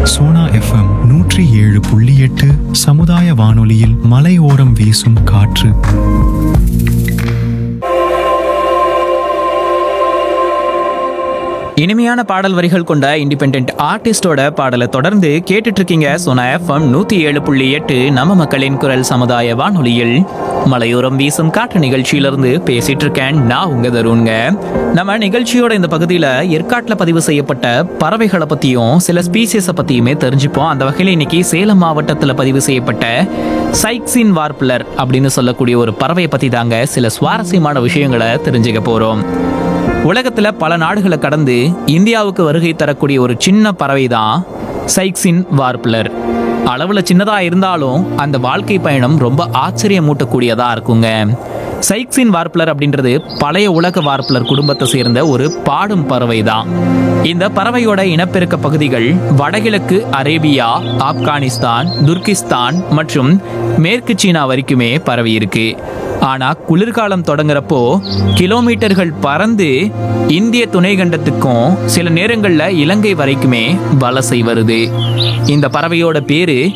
Sona FM நூற்றி ஏழு புள்ளி எட்டு சமுதாய வானொலியில் மலையோரம் வீசும் காற்று இனிமையான பாடல் வரிகள் கொண்ட இண்டிபெண்ட் ஆர்டிஸ்டோட பாடலை தொடர்ந்து கேட்டுட்டு இருக்கீங்க சோனா எஃப்எம் நூத்தி ஏழு புள்ளி எட்டு நம்ம மக்களின் குரல் சமுதாய வானொலியில் மலையோரம் வீசும் காற்று நிகழ்ச்சியிலிருந்து பேசிட்டு இருக்கேன் நான் உங்க தருண்ங்க நம்ம நிகழ்ச்சியோட இந்த பகுதியில ஏற்காட்டுல பதிவு செய்யப்பட்ட பறவைகளை பத்தியும் சில ஸ்பீசிஸை பத்தியுமே தெரிஞ்சுப்போம் அந்த வகையில இன்னைக்கு சேலம் மாவட்டத்துல பதிவு செய்யப்பட்ட சைக்ஸின் வார்ப்லர் அப்படின்னு சொல்லக்கூடிய ஒரு பறவையை பத்தி தாங்க சில சுவாரஸ்யமான விஷயங்களை தெரிஞ்சுக்க போறோம் உலகத்துல பல நாடுகளை கடந்து இந்தியாவுக்கு வருகை தரக்கூடிய ஒரு சின்ன பறவை தான் சைக்ஸின் வார்ப்லர் அளவுல சின்னதா இருந்தாலும் அந்த வாழ்க்கை பயணம் ரொம்ப ஆச்சரியமூட்டக்கூடியதா இருக்குங்க சைக்ஸின் வார்ப்லர் அப்படின்றது பழைய உலக வார்ப்லர் குடும்பத்தை சேர்ந்த ஒரு பாடும் பறவை தான் இந்த பறவையோட இனப்பெருக்க பகுதிகள் வடகிழக்கு அரேபியா ஆப்கானிஸ்தான் துர்கிஸ்தான் மற்றும் மேற்கு சீனா வரைக்குமே பரவி இருக்கு ஆனா குளிர்காலம் தொடங்குறப்போ கிலோமீட்டர்கள் பறந்து இந்திய துணைக்கண்டத்துக்கும் சில நேரங்கள்ல இலங்கை வரைக்குமே வலசை வருது இந்த பறவையோட பேரு